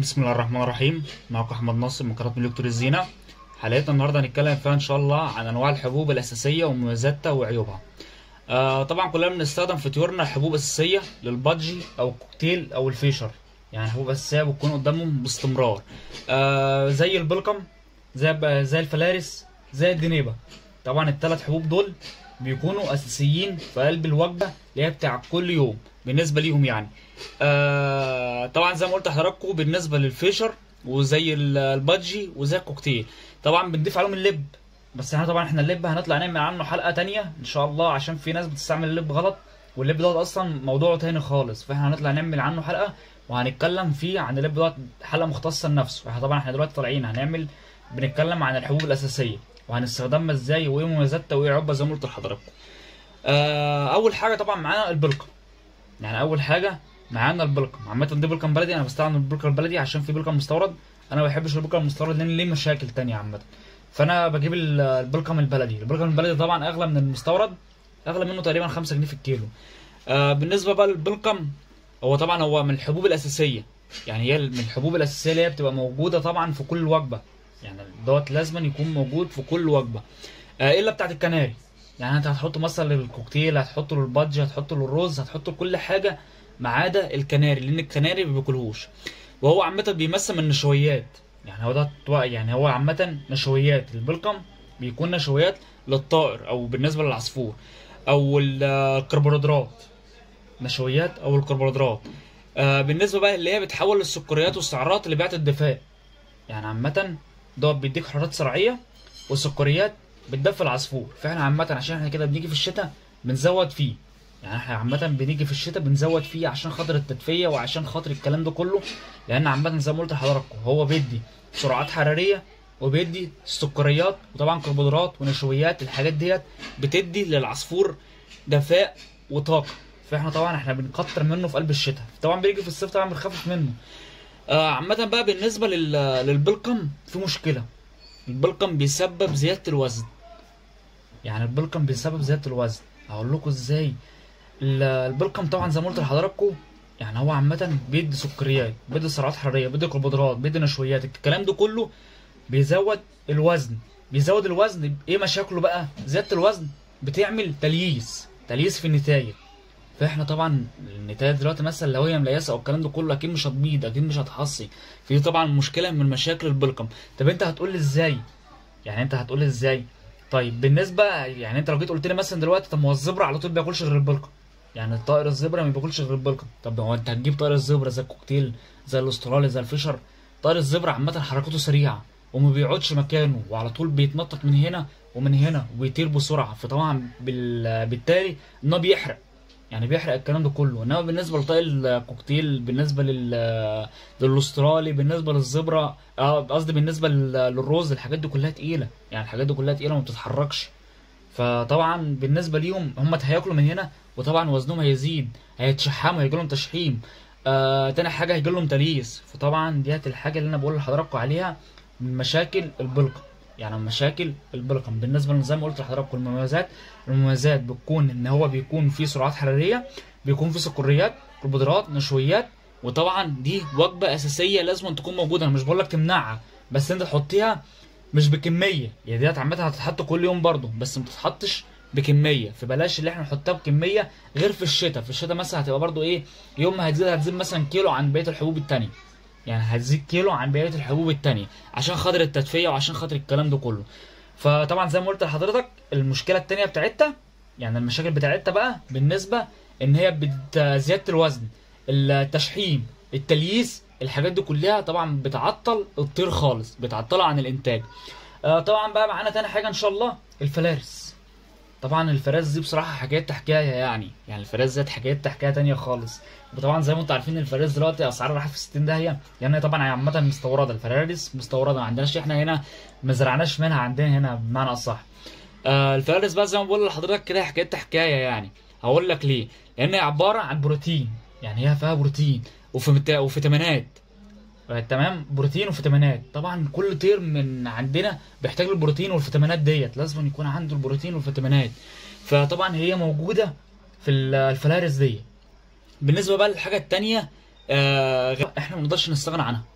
بسم الله الرحمن الرحيم معكم احمد ناصر من قناه مليك الزينه حلقتنا النهارده هنتكلم فيها ان شاء الله عن انواع الحبوب الاساسيه ومميزاتها وعيوبها آه طبعا كلنا بنستخدم في طيورنا حبوب اساسيه للبادجي او الكوكتيل او الفيشر يعني حبوب اساسيه بتكون قدامهم باستمرار آه زي البلقم زي زي الفلارس زي الدنيبه طبعا الثلاث حبوب دول بيكونوا اساسيين في قلب الوجبه اللي هي بتاع كل يوم بالنسبه ليهم يعني آه طبعا زي ما قلت لحضراتكم بالنسبه للفيشر وزي ال- البادجي وزي الكوكتيل طبعا بنضيف عليهم اللب بس احنا طبعا احنا اللب هنطلع نعمل عنه حلقه تانية ان شاء الله عشان في ناس بتستعمل اللب غلط واللب دوت اصلا موضوعه تاني خالص فاحنا هنطلع نعمل عنه حلقه وهنتكلم فيه عن اللب دوت حلقه مختصه لنفسه احنا طبعا احنا دلوقتي طالعين هنعمل بنتكلم عن الحبوب الاساسيه وهنستخدمها ازاي وايه مميزاتها وايه عيوبها زي ما قلت لحضراتكم آه اول حاجه طبعا معانا البلقم يعني اول حاجه معانا البلقم عامه دي بلقم بلدي انا بستعمل البلقم البلدي عشان في بلقم مستورد انا ما بحبش البلقم المستورد لان ليه مشاكل تانية عامه فانا بجيب ال- البلقم البلدي البلقم البلدي طبعا اغلى من المستورد اغلى منه تقريبا 5 جنيه في الكيلو آه بالنسبه بقى للبلقم هو طبعا هو من الحبوب الاساسيه يعني هي من الحبوب الاساسيه اللي هي بتبقى موجوده طبعا في كل وجبه يعني دوت لازما يكون موجود في كل وجبه آه الا بتاعت الكناري يعني انت هتحطه مثلا للكوكتيل هتحطه للبادج هتحطه للرز هتحطه لكل حاجه ما عدا الكناري لان الكناري ما بياكلهوش وهو عامه بيمثل من النشويات يعني هو ده يعني هو عامه نشويات البلقم بيكون نشويات للطائر او بالنسبه للعصفور او ال- الكربوهيدرات نشويات او الكربوهيدرات آه بالنسبه بقى اللي هي بتحول السكريات والسعرات اللي بيعت الدفاء يعني عامه دوت بيديك حرارات صرعيه والسكريات بتدفي العصفور فاحنا عامه عشان احنا كده بنيجي في الشتاء بنزود فيه يعني احنا عامه بنيجي في الشتاء بنزود فيه عشان خاطر التدفئه وعشان خاطر الكلام ده كله لان عامه زي ما قلت لحضراتكم هو بيدي سرعات حراريه وبيدي سكريات وطبعا كربوهيدرات ونشويات الحاجات ديت بتدي للعصفور دفاء وطاقه فاحنا طبعا احنا بنكتر منه في قلب الشتاء طبعا بيجي في الصيف طبعا بنخفف منه آه عامه بقى بالنسبه لل... للبلقم في مشكله البلقم بيسبب زياده الوزن يعني البلقم بيسبب زياده الوزن هقول لكم ازاي ال- البلقم طبعا زي ما قلت لحضراتكم يعني هو عامة بيدي سكريات بيدي سعرات حرارية بيدي كربوهيدرات بيدي نشويات الكلام ده كله بيزود الوزن بيزود الوزن ايه مشاكله بقى زيادة الوزن بتعمل تلييس تلييس في النتايج فاحنا طبعا النتايج دلوقتي مثلا لو هي مليسه او الكلام ده كله اكيد مش هتبيض اكيد مش هتحصي في طبعا مشكله من مشاكل البلقم طب انت هتقول لي ازاي يعني انت هتقول لي ازاي طيب بالنسبه يعني انت لو جيت قلت لي مثلا دلوقتي طب ما هو الزبره على طول بياكلش غير البلقم يعني الطائر الزبرة ما بياكلش غير البلقم طب هو انت هتجيب طائر الزبرة زي الكوكتيل زي الاسترالي زي الفيشر طائر الزبرة عامة حركته سريعة وما بيقعدش مكانه وعلى طول بيتنطط من هنا ومن هنا وبيطير بسرعة فطبعا بال... بالتالي ان هو بيحرق يعني بيحرق الكلام ده كله انما بالنسبه لطائر الكوكتيل بالنسبه لل للاسترالي بالنسبه للزبرة اه قصدي بالنسبه لل- للروز الحاجات دي كلها تقيله يعني الحاجات دي كلها تقيله وما بتتحركش فطبعا بالنسبه ليهم هم هياكلوا من هنا وطبعا وزنهم هيزيد هيتشحموا هيجي لهم تشحيم آه تاني حاجه هيجي لهم تليس فطبعا ديت الحاجه اللي انا بقول لحضراتكم عليها من مشاكل البلقم يعني من مشاكل البلقم بالنسبه زي ما قلت لحضراتكم المميزات المميزات بتكون ان هو بيكون فيه سرعات حراريه بيكون فيه سكريات كربوهيدرات نشويات وطبعا دي وجبه اساسيه لازم أن تكون موجوده انا مش بقول لك تمنعها بس انت تحطيها مش بكميه يعني ديت عامه هتتحط كل يوم برضه بس ما تتحطش بكميه فبلاش اللي احنا نحطها بكميه غير في الشتاء في الشتاء مثلا هتبقى برضو ايه يوم ما هتزيد هتزيد مثلا كيلو عن بقيه الحبوب التانية يعني هتزيد كيلو عن بقيه الحبوب التانية عشان خاطر التدفئه وعشان خاطر الكلام ده كله فطبعا زي ما قلت لحضرتك المشكله التانية بتاعتها يعني المشاكل بتاعتها بقى بالنسبه ان هي بت- زياده الوزن التشحيم التلييس الحاجات دي كلها طبعا بتعطل الطير خالص بتعطله عن الانتاج آه طبعا بقى معانا تاني حاجه ان شاء الله الفلارس طبعا الفراس دي بصراحه حكايتها حكايه يعني يعني الفراس ديت حكايتها حكايه تانية خالص وطبعا زي ما انتم عارفين الفراس دلوقتي اسعارها راحت في 60 داهيه يعني طبعا هي عامه مستورده الفرارس مستورده ما عندناش احنا هنا ما زرعناش منها عندنا هنا بمعنى اصح آه الفوارس بقى زي ما بقول لحضرتك كده حكايتها حكايه يعني هقول لك ليه لان هي عباره عن بروتين يعني هي فيها بروتين وفيتامينات وفيتامينات آه، تمام بروتين وفيتامينات طبعا كل طير من عندنا بيحتاج البروتين والفيتامينات ديت لازم يكون عنده البروتين والفيتامينات فطبعا هي موجوده في ال- الفلارس دي بالنسبه بقى للحاجه التانية آه غ- احنا ما نقدرش نستغنى عنها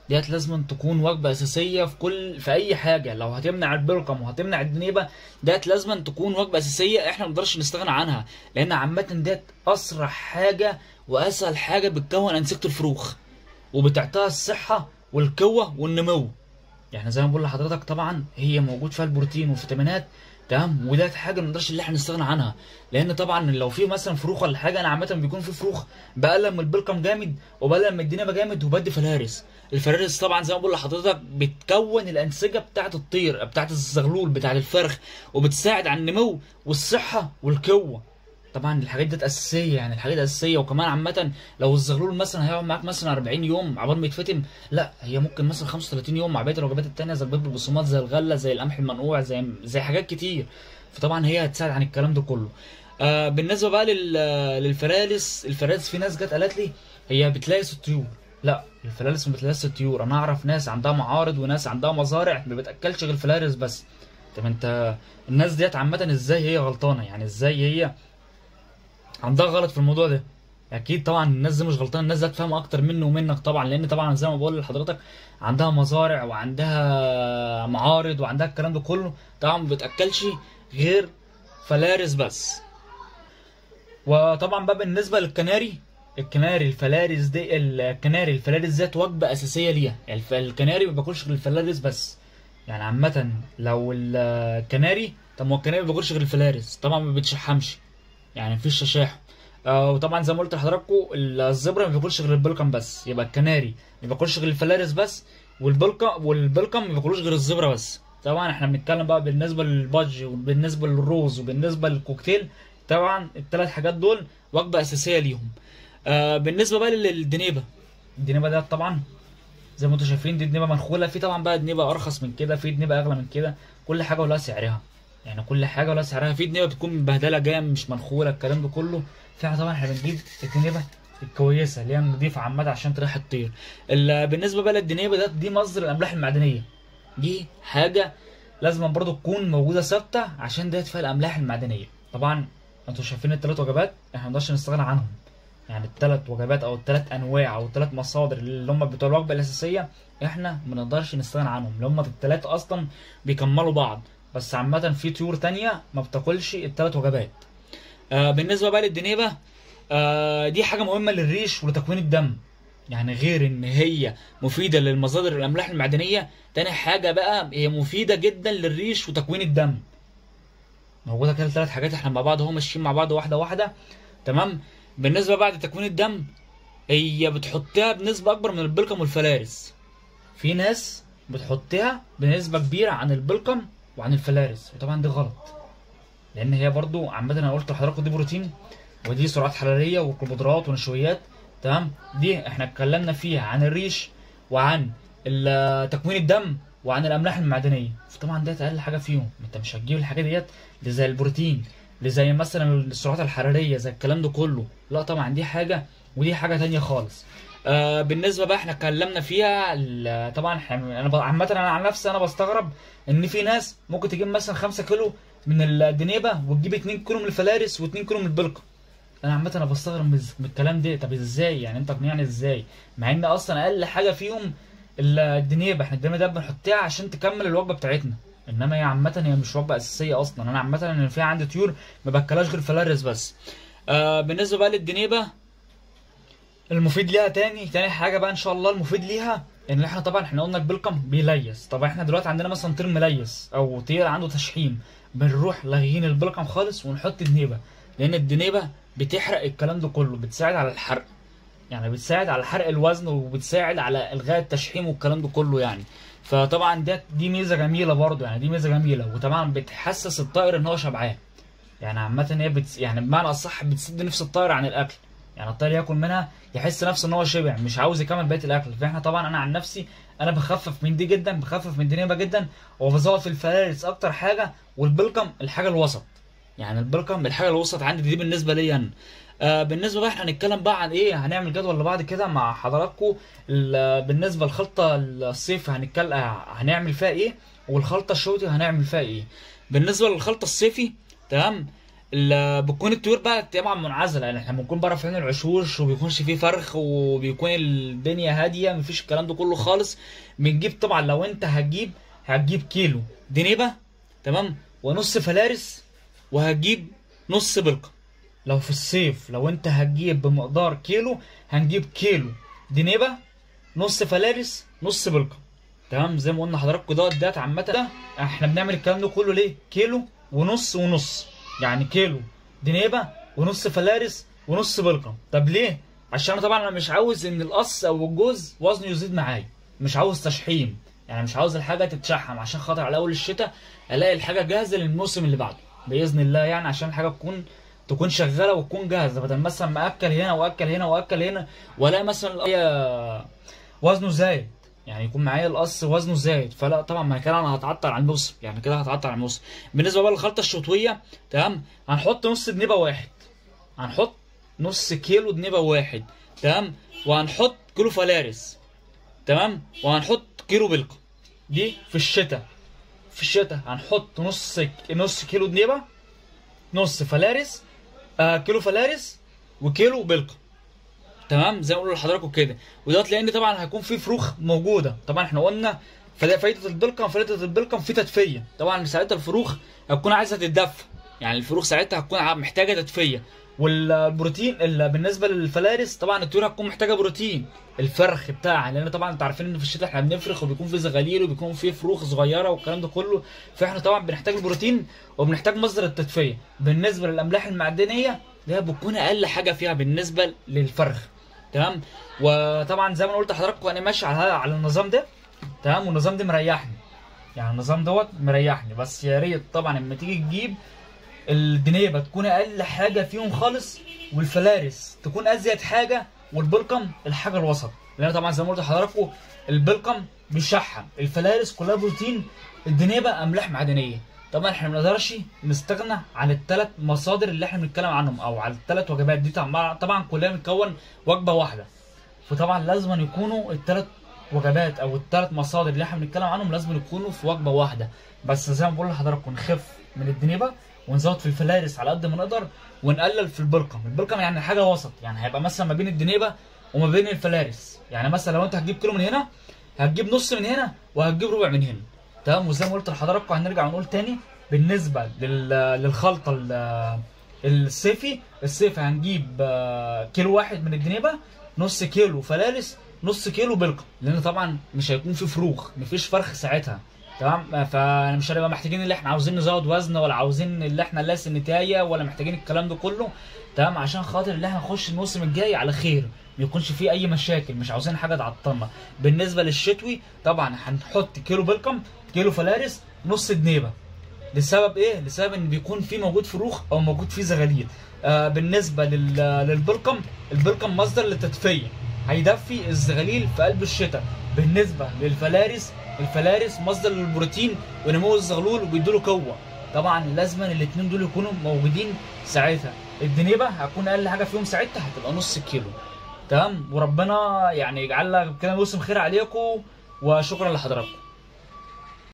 ديت لازم تكون وجبه اساسيه في كل في اي حاجه لو هتمنع البلقم وهتمنع الدنيبه ديت لازم تكون وجبه اساسيه احنا ما نقدرش نستغنى عنها لان عامه ديت اسرع حاجه واسهل حاجه بتكون انسجه الفروخ وبتعطيها الصحه والقوه والنمو يعني زي ما بقول لحضرتك طبعا هي موجود فيها البروتين والفيتامينات تمام وده حاجه ما نقدرش اللي احنا نستغنى عنها لان طبعا لو في مثلا فروخ ولا حاجه انا عامه بيكون في فروخ بقلل من البلقم جامد وبقلل من الدنيا جامد وبدي فلارس الفلارس طبعا زي ما بقول لحضرتك بتكون الانسجه بتاعه الطير بتاعه الزغلول بتاعه الفرخ وبتساعد على النمو والصحه والقوه طبعا الحاجات دي اساسيه يعني الحاجات دي اساسيه وكمان عامه لو الزغلول مثلا هيقعد معاك مثلا 40 يوم عبال ما يتفتم لا هي ممكن مثلا 35 يوم مع بقيه الوجبات التانيه زي البيض بالبصمات زي الغله زي القمح المنقوع زي زي حاجات كتير فطبعا هي هتساعد عن الكلام ده كله آه بالنسبه بقى لل للفرالس الفرالس في ناس جت قالت لي هي بتلاقي الطيور لا الفلارس ما بتلاقيش الطيور انا اعرف ناس عندها معارض وناس عندها مزارع ما بتاكلش غير الفلارس بس طب انت الناس ديت عامه ازاي هي غلطانه يعني ازاي هي عندها غلط في الموضوع ده اكيد طبعا الناس دي مش غلطانه الناس دي تفهم اكتر منه ومنك طبعا لان طبعا زي ما بقول لحضرتك عندها مزارع وعندها معارض وعندها الكلام ده كله طبعا ما بتاكلش غير فلارس بس وطبعا بقى بالنسبه للكناري الكناري الفلارس دي الكناري الفلارس ذات وجبه اساسيه ليها الف- الكناري ما باكلش غير الفلارس بس يعني عامه لو الكناري طب ما هو الكناري ما باكلش غير الفلارس طبعا ما بتشحمش يعني مفيش تشاحم آه وطبعا زي ما قلت لحضراتكم الزبرة ما بياكلش غير البلقم بس يبقى الكناري ما بياكلش غير الفلارس بس والبلقم والبلقم ما بياكلوش غير الزبرة بس طبعا احنا بنتكلم بقى بالنسبة للبادج وبالنسبة للروز وبالنسبة للكوكتيل طبعا الثلاث حاجات دول وجبة أساسية ليهم آه بالنسبة بقى للدنيبة الدنيبة ده طبعا زي ما انتم شايفين دي دنيبة منخولة في طبعا بقى دنيبة أرخص من كده في دنيبة أغلى من كده كل حاجة ولها سعرها يعني كل حاجه ولا سعرها في دنيبه بتكون مبهدله جايه مش منخوله الكلام ده كله فاحنا طبعا احنا بنجيب الدنيبه الكويسه اللي هي نضيفه عامه عشان تريح الطير ال- بالنسبه بقى للدنيبه ده دي مصدر الاملاح المعدنيه دي حاجه لازم برضو تكون موجوده ثابته عشان ديت فيها الاملاح المعدنيه طبعا انتوا شايفين الثلاث وجبات احنا ما نقدرش نستغنى عنهم يعني الثلاث وجبات او الثلاث انواع او الثلاث مصادر اللي هم بتوع الوجبه الاساسيه احنا ما نقدرش نستغنى عنهم اللي هم الثلاثه اصلا بيكملوا بعض بس عامة في طيور تانية ما بتاكلش التلات وجبات. آه بالنسبة بقى للدنيبة آه دي حاجة مهمة للريش ولتكوين الدم. يعني غير ان هي مفيدة للمصادر الاملاح المعدنية، تاني حاجة بقى هي مفيدة جدا للريش وتكوين الدم. موجودة كده التلات حاجات احنا مع بعض اهو ماشيين مع بعض واحدة واحدة تمام؟ بالنسبة بعد تكوين الدم هي بتحطها بنسبة أكبر من البلقم والفلارس. في ناس بتحطها بنسبة كبيرة عن البلقم وعن الفلارس وطبعا دي غلط لان هي برضو عامه انا قلت لحضراتكم دي بروتين ودي سعرات حراريه وكربوهيدرات ونشويات تمام دي احنا اتكلمنا فيها عن الريش وعن ال- تكوين الدم وعن الاملاح المعدنيه فطبعا ديت اقل حاجه فيهم انت مش هتجيب الحاجه ديت اللي زي البروتين اللي زي مثلا السعرات الحراريه زي الكلام ده كله لا طبعا دي حاجه ودي حاجه تانية خالص آه بالنسبه بقى احنا اتكلمنا فيها ال- طبعا احنا انا ب- عامه انا عن نفسي انا بستغرب ان في ناس ممكن تجيب مثلا 5 كيلو من الدنيبه وتجيب 2 كيلو من الفلارس و2 كيلو من البلقه انا عامه انا بستغرب من الز- من الكلام ده طب ازاي يعني انت اقنعني ازاي مع ان اصلا اقل حاجه فيهم ال- الدنيبه احنا الدنيبه ده بنحطها عشان تكمل الوجبه بتاعتنا انما هي عامه هي مش وجبه اساسيه اصلا انا عامه انا في عندي طيور ما باكلهاش غير فلارس بس آه بالنسبه بقى للدنيبه المفيد ليها تاني تاني حاجه بقى ان شاء الله المفيد ليها ان احنا طبعا احنا قلنا البلقم بيليس طبعا احنا دلوقتي عندنا مثلا طير مليس او طير عنده تشحيم بنروح لاغيين البلقم خالص ونحط الدنيبه لان الدنيبه بتحرق الكلام ده كله بتساعد على الحرق يعني بتساعد على حرق الوزن وبتساعد على الغاء التشحيم والكلام ده كله يعني فطبعا ده دي ميزه جميله برضو يعني دي ميزه جميله وطبعا بتحسس الطائر ان هو شبعان يعني عامه هي بتس... يعني بمعنى اصح بتسد نفس الطائر عن الاكل يعني الطائر ياكل منها يحس نفسه ان هو شبع مش عاوز يكمل بقيه الاكل فاحنا طبعا انا عن نفسي انا بخفف من دي جدا بخفف من الدنيا جدا وبزود في الفلارس اكتر حاجه والبلقم الحاجه الوسط يعني البلقم الحاجه الوسط عندي دي بالنسبه لي انا آه بالنسبه بقى احنا هنتكلم بقى عن ايه هنعمل جدول لبعض كده مع حضراتكم ال- بالنسبه للخلطه الصيف هنتكلم هنعمل فيها ايه والخلطه الشوتي هنعمل فيها ايه بالنسبه للخلطه الصيفي تمام ال- بتكون الطيور بقى طبعا منعزله يعني احنا بنكون بره في عين العشوش وبيكونش فيه فرخ وبيكون الدنيا هاديه مفيش الكلام ده كله خالص بنجيب طبعا لو انت هتجيب هتجيب كيلو دنيبه تمام ونص فلارس وهتجيب نص بلقه لو في الصيف لو انت هتجيب بمقدار كيلو هنجيب كيلو دنيبه نص فلارس نص بلقه تمام زي ما قلنا حضراتكم دوت دات عامه ده احنا بنعمل الكلام ده كله ليه كيلو ونص ونص يعني كيلو دنيبه ونص فلارس ونص بلقه طب ليه عشان أنا طبعا انا مش عاوز ان القص او الجوز وزنه يزيد معايا مش عاوز تشحيم يعني مش عاوز الحاجه تتشحم عشان خاطر على اول الشتاء الاقي الحاجه جاهزه للموسم اللي بعده باذن الله يعني عشان الحاجه تكون تكون شغاله وتكون جاهزه بدل مثلا ما اكل هنا واكل هنا واكل هنا والاقي مثلا القضية وزنه زايد يعني يكون معايا القص وزنه زايد فلا طبعا ما كده انا هتعطل على الموسم يعني كده هتعطل على الموسم بالنسبه بقى للخلطه الشتويه تمام هنحط نص دنيبه واحد هنحط نص كيلو دنيبه واحد تمام وهنحط كيلو فلارس تمام وهنحط كيلو بلقه دي في الشتاء في الشتاء هنحط نص نص كيلو دنيبه نص فلارس آه كيلو فلارس وكيلو بلقه تمام زي ما بقول لحضراتكم كده ودوت لان طبعا هيكون في فروخ موجوده طبعا احنا قلنا فدا- فايده البلقم فايده البلقم في تدفيه طبعا ساعتها الفروخ هتكون عايزه تتدفى يعني الفروخ ساعتها هتكون ع- محتاجه تدفيه والبروتين ال- بالنسبه للفلارس طبعا الطيور هتكون محتاجه بروتين الفرخ بتاعها لان طبعا انتوا عارفين ان في الشتاء احنا بنفرخ وبيكون في زغاليل وبيكون في فروخ صغيره والكلام ده كله فاحنا طبعا بنحتاج البروتين وبنحتاج مصدر التدفيه بالنسبه للاملاح المعدنيه ده بتكون اقل حاجه فيها بالنسبه للفرخ تمام وطبعا زي ما أنا قلت لحضراتكم انا ماشي على على النظام ده تمام والنظام ده مريحني يعني النظام دوت مريحني بس يا ريت طبعا لما تيجي تجيب الدنيبه تكون اقل حاجه فيهم خالص والفلارس تكون ازيد حاجه والبلقم الحاجه الوسط لان طبعا زي ما قلت لحضراتكم البلقم بيشحم الفلارس كلها بروتين الدنيبه املاح معدنيه طبعا احنا ما نقدرش نستغنى عن الثلاث مصادر اللي احنا بنتكلم عنهم او عن الثلاث وجبات دي طبعا طبعا كلها بتكون وجبه واحده فطبعا لازم يكونوا الثلاث وجبات او الثلاث مصادر اللي احنا بنتكلم عنهم لازم يكونوا في وجبه واحده بس زي ما بقول لحضراتكم نخف من الدنيبه ونزود في الفلارس على قد ما نقدر ونقلل في البلقم البلقم يعني حاجه وسط يعني هيبقى مثلا ما بين الدنيبه وما بين الفلارس يعني مثلا لو انت هتجيب كيلو من هنا هتجيب نص من هنا وهتجيب ربع من هنا تمام وزي ما قلت لحضراتكم هنرجع ونقول تاني بالنسبه لل... للخلطه ال- الصيفي الصيفي هنجيب آه، كيلو واحد من الجنيبه نص كيلو فلارس نص كيلو بلقم لان طبعا مش هيكون في فروخ مفيش فرخ ساعتها تمام فمش هنبقى محتاجين اللي احنا عاوزين نزود وزن ولا عاوزين اللي احنا نلاس نتايه ولا محتاجين الكلام ده كله تمام عشان خاطر اللي احنا نخش الموسم الجاي على خير ما يكونش فيه اي مشاكل مش عاوزين حاجه تعطلنا بالنسبه للشتوي طبعا هنحط كيلو بلقم كيلو فلارس نص جنيبه لسبب ايه لسبب ان بيكون في موجود فروخ او موجود فيه زغاليل آه بالنسبه لل... للبلقم البلقم مصدر للتدفئه هيدفي الزغاليل في قلب الشتاء بالنسبه للفلارس الفلارس مصدر للبروتين ونمو الزغلول وبيدوله قوه طبعا لازما الاثنين دول يكونوا موجودين ساعتها الدنيبه هتكون اقل حاجه فيهم ساعتها هتبقى نص كيلو تمام وربنا يعني يجعل لك كده موسم خير عليكم وشكرا لحضراتكم